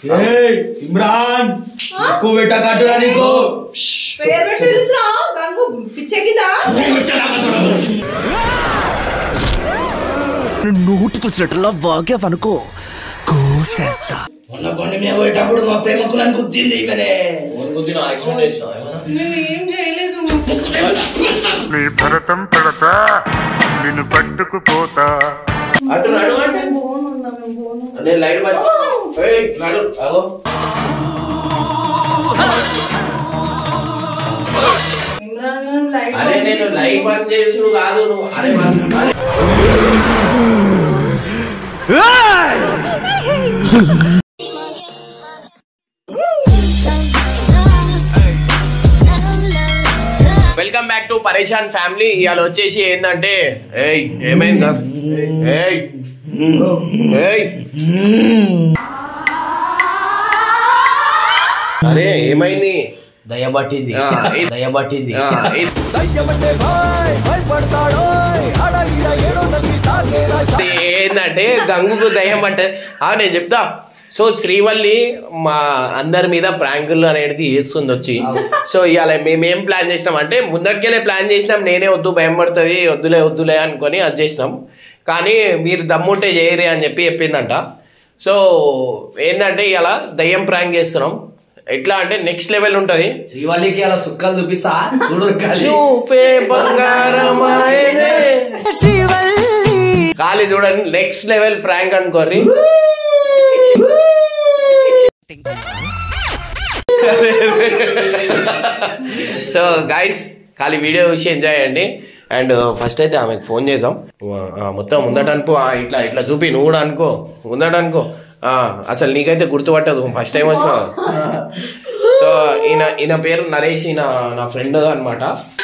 ఏయ్ ఇమ్రాన్ ఎక్కువ పెట్ట కట్టురా నీకు పేరు పెట్టి పిలుచురా గంగు పిచ్చెక్కిందా నూటికొచ్చినట్లా వాగావనుకో కోసేస్తా మొన్న కొండ మీద పోయేటప్పుడు మా ప్రేమకు నన్ను గుర్తింది ఈమెనే నేను ఏం చేయలేదు నీ భరతం పడతా నిన్ను పట్టుకుపోతా అటు నడు అంటే నేను లైట్ బంద్ ఏయ్, నడు అగో ఇమ్రాన్ లైట్ అరే నేను లైట్ బంద్ చేసుడు కాదు నువ్వు అరే బంద్- అరే welcome back to Pareshan family ఇవాళ వచ్చేసి ఏంటంటే ఏయ్ ఏమైంది ఏయ్ ఏయ్ అరే ఏమైంది దయ పట్టింది ఆ, ఇది- దయ పట్టింది ఆ, ఇది- ఇది ఏంటంటే గంగుకు దయ్యం పట్ట ఆ, నేను చెప్తా సో శ్రీవల్లి మా అందరి మీద ప్రాంకులు అనేది వేస్తుంది వచ్చి సో ఇవాళ మేము ఏం ప్లాన్ చేసినాం అంటే ముందటికెళ్ళే ప్లాన్ చేసినాం నేనే వద్దు భయం పడుతుంది వద్దులే వద్దులే అనుకొని అది చేసినాం కానీ మీరు దమ్ముంటే చేయరే అని చెప్పి చెప్పిందంట సో ఏంటంటే ఇవాళ దయ్యం ప్రాంక్ చేస్తున్నాం ఎట్లా అంటే నెక్స్ట్ లెవెల్ ఉంటుంది శ్రీవల్లికి అలా సుక్కలు చూపిస్తా చూడు కాలి. చూపే బంగారమాయనే ఖాళీ చూడండి నెక్స్ట్ లెవెల్ ప్రాంక్ అనుకోరి సో గైస్ ఖాళీ వీడియో చూసి ఎంజాయ్ చేయండి అండ్ ఫస్ట్ అయితే ఆమెకు ఫోన్ చేసాం ఆ, మొత్తం ముందట అనుకో ఆ, ఇట్లా ఇట్లా చూపి నువ్వు కూడా అనుకో ముందట అనుకో ఆ, అసలు నీకైతే గుర్తుపట్టదు ఫస్ట్ టైం వచ్చిన సో ఈయన ఈయన పేరు నరేష్ ఈయన నా ఫ్రెండ్ అనమాట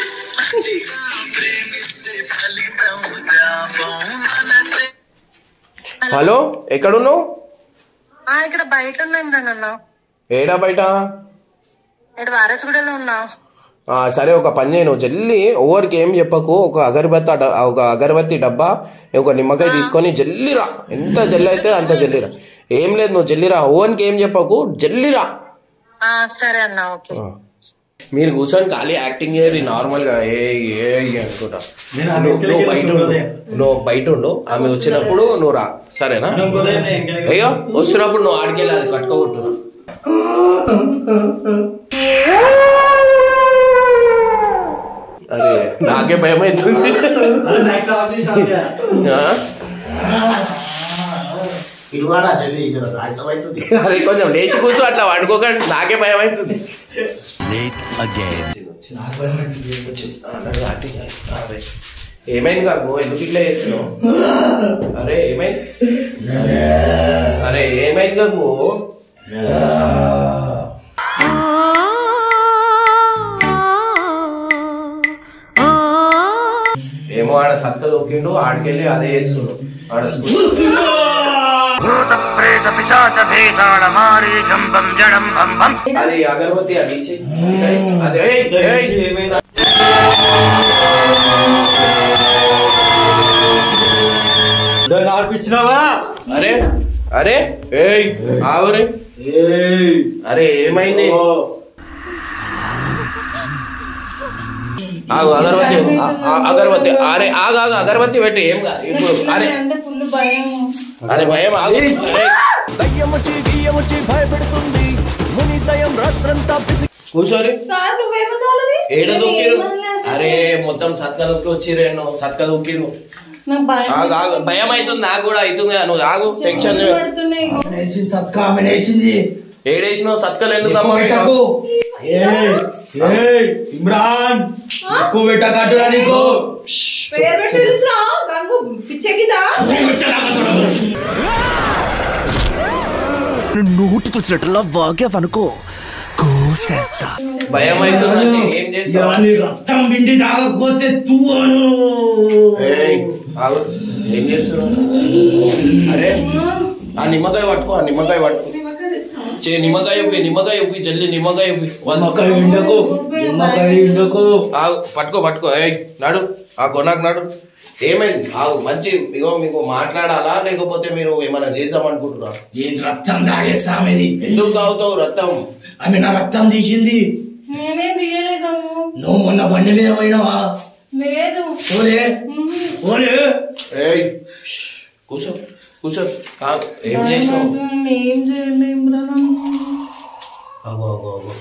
హలో ఎక్కడున్నావు ఆ, ఇక్కడ బయట ఉన్నాను నాన్న ఏడా బయట ఇక్కడ వారసుగూడలో ఉన్నా ఆ, సరే ఒక పని చేయను జల్లి ఎవరికి ఏం చెప్పకు ఒక అగరబత్తి డ- ఒక అగరబత్తి డబ్బా ఒక నిమ్మకాయ తీసుకొని జల్లిరా ఎంత జల్లి అయితే అంత జల్లిరా ఏం లేదు నువ్వు జల్లిరా ఓవన్కి ఏం చెప్పకు జల్లిరా ఆ, సరే అన్న ఓకే ఆ. మీరు కూర్చొని ఖాళీ యాక్టింగ్ చేయరు నార్మల్ గా ఏ ఏ అనుకుంటా నేను ఆ నువ్వు వెనకాలకి నువ్వు బయట ఉండు వెళ్ళి నువ్వు బయట ఉండు ఆమె వచ్చినప్పుడు నువ్వు రా సరేనా నేను ఇంకో దగ్గర నేను వెనకాలకి అయ్యో వస్తున్నప్పుడు నువ్వు ఆడికెళ్ళి అది కట్టుకోబోతున్నా అరే నాకే భయం అవుతుంది అరే లైట్ లో ఆఫ్ చేసి ఆఫ్ చేయాలి. ఆ? పిలువాడా చెల్లి ఇక్కడ రాజ్యం అవుతుంది అరే కొంచెం లేచి కూర్చో అట్లా వండుకోకండి నాకే భయం అవుతుంది నాకు భయం అవుతుంది. వచ్చింది. అన్నట్టు acting చేయాలి. అరే, ఏమైంది కాకు ఎందుకు ఇట్లా చేస్తున్నావు అరే ఏమైంది అరే ఏమైంది కాకు ఏమో ఆడ చక్క దొక్కిండు ఆడికెళ్ళి అదే చేస్తుండు ఆడ స్కూల్ భూత ప్రేత పిశాచ భేతాళ మారీ జంబం జడం బం బం అది అగరబత్తి అది ఇచ్చి అదే ఏయ్, ఏయ్. ఏమైంది? దాన్ని ఆడిపించినావా అరే అరే ఏయ్ ఆవరే ఏయ్ అరే ఏమైంది ఓ. ఆగు అగరబత్తి ఆ- ఆ- అగరబత్తి అరే ఆగు ఆగు అగరబత్తి పెట్టి ఏం కాదు ఇప్పుడు అరే అంటే ఫుల్ భయం అరే భయం ఆగు అరే, కూర్చోరి కాదు నువ్వేమన్నావు ఏడ దొక్కిరు అరే మొత్తం సత్క దొక్కి వచ్చిరేను సత్క దొక్కిరు నాకు భయం ఆగు ఆగు భయం అవుతుంది నాకు కూడా అవుతుంది కదా, నువ్వు ఆగు టెన్షన్ పడుతున్నాయి వేసింది సత్క ఆమె వేసింది ఏడేసినావు సత్కలు ఎందుకు ఎక్కువ అమ్మ పెట్టకు. ఏయ్, ఏయ్, ఇమ్రాన్ ఎక్కువ పెట్ట కట్టురా నీకు పేరు పెట్టి పిలుచురా గంగు పిచ్చెక్కిందా నూటికొచ్చినట్లా వాగావనుకో కోసేస్తా భయం అవుతుందంటే ఏం చేస్తావు ఇవన్నీ రక్తం పిండి తాగకపోతే తువ్వను ఏయ్, ఆగు. ఏం చేస్తున్నావు అరే ఆ నిమ్మకాయ పట్టుకో ఆ నిమ్మకాయ పట్టుకో చే నిమ్మకాయ ఉప్పి నిమ్మకాయ ఉప్పి జల్లి నిమ్మకాయ ఉప్పి వాళ్ళు నిమ్మకాయ ఎండకు నిమ్మకాయ ఎండకు ఆగు, పట్టుకో పట్టుకో ఏయ్ నడు ఆ కొనాకు నాడు ఏమైంది ఆగు మంచి ఇగో మీకు మాట్లాడాలా లేకపోతే మీరు ఏమైనా చేద్దాం అనుకుంటున్నా నేను రక్తం తాగేస్తామేది ఎందుకు తాగుతావు రక్తం ఆమె నా రక్తం తీసింది నేనేం తీయలేదు గంగు నువ్వు మొన్న బండి మీద పోయినావా లేదు ఓలే ఓలే ఏయ్ కూర్చో కూర్చో కాదు ఏం చేసినావు ఏం చేయలేదు అగో అగో అగో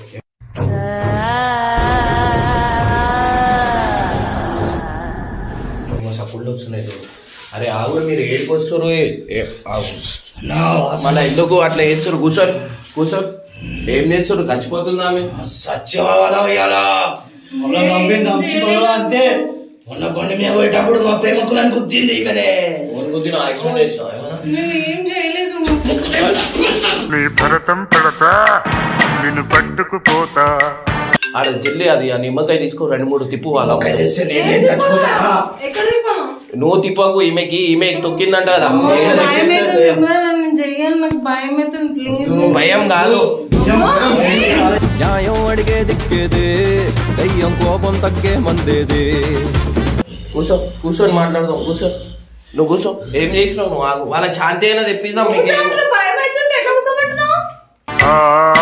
ఏమో సప్పుళ్ళు వస్తున్నాయి చూడు. అరే ఆగు మీరు ఏడికి వస్తారు ఆగు నా వాసన మళ్ళీ ఎందుకు అట్లా వేస్తారు కూర్చోరు కూర్చోరు ఏం చేస్తారు చచ్చిపోతుంది ఆమె సత్యవాదం ఇయ్యాలా మొన్న పంపింది చచ్చిపోయావా అంతే మొన్న బండి మీద పోయేటప్పుడు మా ప్రేమకు నన్ను గుర్తింది ఈమెనే గుద్దిన యాక్సిడెంట్ చేసినావు ఏమన్నా నేను ఏం చేయలేదు నీ భరతం పడతా నిన్ను పట్టుకుపోతా ఆడ చెల్లి అది ఆ నిమ్మకాయ తీసుకో రెండు మూడు తిప్పు వాళ్ళ ఒక చేస్తే నేను చచ్చిపోతా ఎక్కడ తిప్పాను నువ్వు తిప్పకు ఈమెకి ఈమె తొక్కిందంట కదా ఏడ భయం తొక్కింది? అవుతుంది ఇమ్రాన్ నేను చెయ్యను నాకు భయం అవుతుంది ప్లీజ్ భయం కాదు న్యాయం అడిగే దిక్కేదే దయ్యం కోపం తగ్గే మందేదే కూర్చో కూర్చొని మాట్లాడదాం కూర్చో నువ్వు కూర్చో ఏం చేసినావు నువ్వు ఆగు వాళ్ళకి శాంతి అయినా తెప్పిద్దాం మీకేం భయం అవుతుంది ఎట్లా కూర్చోబెట్టినావు ఆ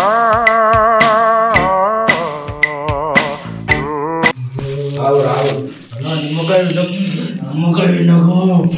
ఆగు రాగు నా నిమ్మకాయ వినకు. నిమ్మకాయ వినకు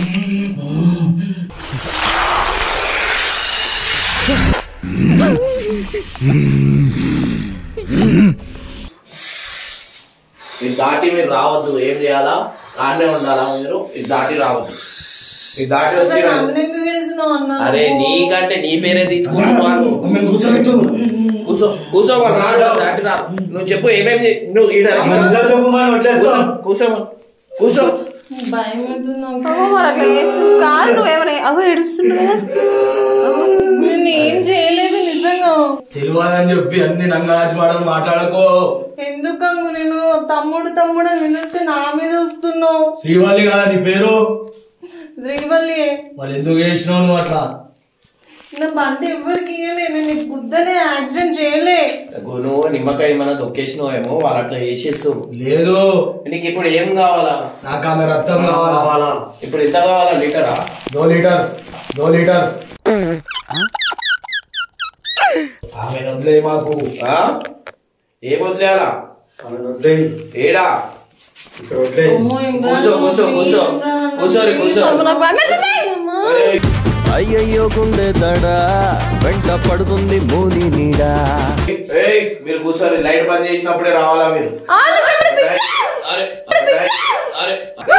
ఇది దాటి మీరు రావద్దు ఏం చేయాలా ఆడనే ఉండాలా మీరు ఇది దాటి రావద్దు ఇది దాటి వచ్చి రా- నన్ను ఎందుకు పిలిచినావు అన్న అరే నీకంటే నీ పేరే తీసుకుంటున్నాను ఆమెను కూర్చోబెట్టు కూర్చో కూర్చో వాళ్ళు రాడు దాటి రా నువ్వు చెప్పు ఏమేమి చే- నువ్వు ఈడ రా. ఆమెను నిజం చెప్పమని వదిలేస్తా. కూర్చో కూర్చో కూర్చో భయం అవుతుంది నాకు. అగో మరి అట్లా చేసి కాదు నువ్వేమైనా అగో ఏడుస్తుండు కదా నేను ఏం చేయలేదు నిజంగా తెలియదని చెప్పి అన్ని నంగరాజు మాటలు మాట్లాడకో ఎందుకు అంగు నేను తమ్ముడు తమ్ముడు అని పిలిస్తే నా మీద వస్తున్నావు శ్రీవల్లి కదా నీ పేరు శ్రీవల్లి వాళ్ళు ఎందుకు చేసినావు నువ్వు అట్లా నా బండి ఎవరికి ఇయ్యలే నేను నీకు బుద్ధనే యాక్సిడెంట్ చేయలే నువ్వు నిమ్మకాయ ఏమైనా తొక్కేసినావేమో వాళ్ళు అట్లా చేసేస్తారు లేదు నీకు ఇప్పుడు ఏం కావాలా నాకు ఆమె రక్తం కావాలా ఇప్పుడు ఎంత కావాలా లీటరా దో లీటర్ దో లీటర్ ఆమె వదిలే మాకు ఆ? ఏం వదిలేయాలా ఆమె వదిలే ఏడా ఇక్కడ వదిలే అమ్మో, ఇమ్రాన్, కూర్చో కూర్చో కూర్చో ఇమ్రాన్, కూర్చోరి కూర్చో అమ్మ, నాకు భయం అవుతుంది. ఏయ్, అయ్యయ్యో గుండె దడ వెంట పడుతుంది మూలి నీడా ఏయ్ మీరు కూర్చోరి లైట్ బంద్ చేసినప్పుడే రావాలా మీరు ఆ, నువ్వెక్కడ పిచ్చి? అరే అరే అరే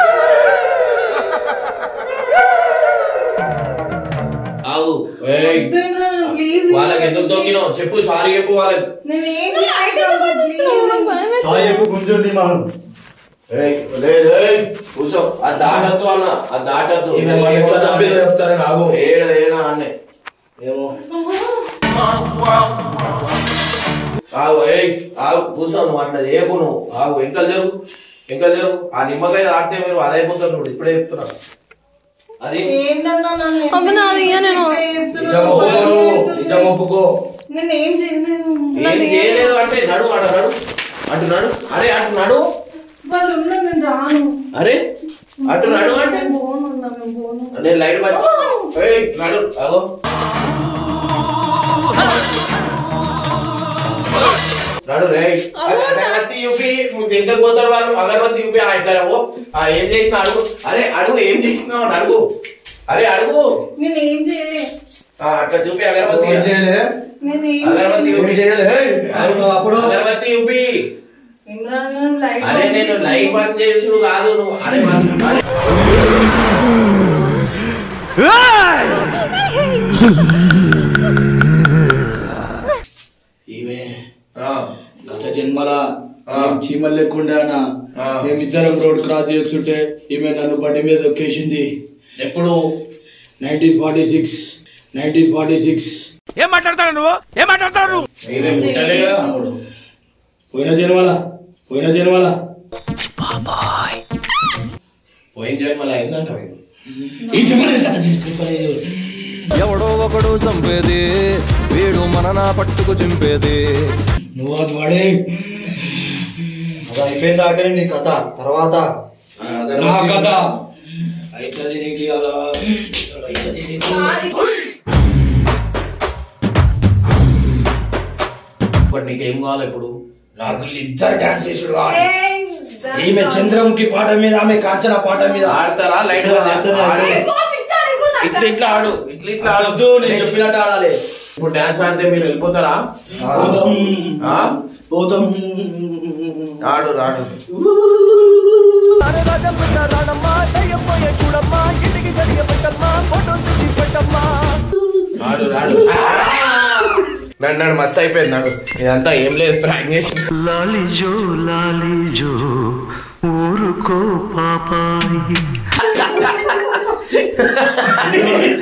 ఆగు ఏయ్ వద్దు ఇమ్రాన్, ప్లీజ్ వాళ్ళకి ఎందుకు తొక్కినావు చెప్పు సారీ చెప్పు వాళ్ళకి నేను ఏం లైట్ ఎందుకు వదిలేస్తున్నావు? నాకు భయం అవుతుంది. సారీ చెప్పు గుంజుంది మనం ఏయ్ లేదు ఏయ్ కూర్చో అది దాటద్దు అన్న అది దాటద్దు ఈమె మన ఎట్లా చంపేదో చెప్తారు నాకు ఏడు ఏనా అన్నే ఏమో ఆగు ఏయ్ ఆగు కూర్చో నువ్వు అట్లా చేయకు నువ్వు ఆగు ఇంకా జరుగు ఇంకా జరుగు ఆ నిమ్మకాయ దాటితే మీరు అదైపోతారు నువ్వు ఇప్పుడే చెప్తున్నా అది ఏంటన్నా నన్ను అమ్మ, నాది ఇయ్య నేను. నిజం ఒప్పుకో నువ్వు. నిజం ఒప్పుకో నేను ఏం చేయలేదు ఏం చేయలేదు అంటే నడు అడ నడు అటు నడు అరే అటు నడు వాళ్ళు ఉన్నా నేను రాను అరే అటు నడు అంటే నేను పోను అన్నా, నేను పోను నేను లైట్ బంద్ ఏయ్ నడు అగో నడు రే అగరబత్తి చూపి నువ్వు ఎందుకు పోతారు వాళ్ళు అగరబత్తి చూపి ఆ ఇట్లా ఓ ఆ ఏం చేసిన అడుగు అరే అడుగు ఏం చేసినావు అని అడుగు అరే అడుగు నేను ఏం చేయలే ఆ, అట్లా చూపి అగరబత్తి ఏం చేయలే నేను ఏం అగరబత్తి ఏం చూపి చేయలే ఏయ్, అవును, అప్పుడు అగరబత్తి చూపి ఇమ్రాన్ గారు లైట్ అరే ఆన్ నేను చేసి- లైట్ బంద్ చేసుడు కాదు నువ్వు అరే అరే ఈమె ఆ, గత జన్మల ఆ. నేను చీమలు లేకుండా ఆ. మేమిద్దరం రోడ్ క్రాస్ చేస్తుంటే ఈమె నన్ను బండి మీద దొక్కేసింది ఎప్పుడు nineteen forty six nineteen forty six ఏం మాట్లాడతాడు నువ్వు ఏం మాట్లాడతాడు నేనే పుట్టలే కదా అప్పుడు పోయిన జన్మల పోయిన జన్మల పోయిన జన్మలో అయిందంట మీకు. ఈ జన్మల కథ తీసుకుపోలేదు ఎవడో ఒకడు చంపేది వీడు మననా పట్టుకు చింపేది నువ్వు అది వాడే అది అయిపోయిన దాకనే నీ కథ తర్వాత ఆ, నా కథ అవుతుంది నీకు ఇవాళ అవుతుంది నీకు ఇప్పుడు నీకేం కావాలి ఇప్పుడు నాకు ఇద్దరు డాన్స్ చేసుడు కావాలి ఈమె చంద్రముఖి పాట మీద ఆమె కాంచన పాట మీద ఆడతారా లైట్ ఇట్లా ఇట్లా ఆడు ఇట్లా ఇట్లా ఆడు వద్దు నేను చెప్పినట్టు ఆడాలి ఇప్పుడు డాన్స్ ఆడితే మీరు వెళ్ళిపోతారా పోదాం ఆ? పోదాం ఆడు రాడు ఆడు రాడు నన్ను నన్ను మస్తు అయిపోయింది నాకు ఇదంతా ఏం లేదు ప్రాంక్ చేసి లాలిజో లాలిజో ఊరుకో పాపాయి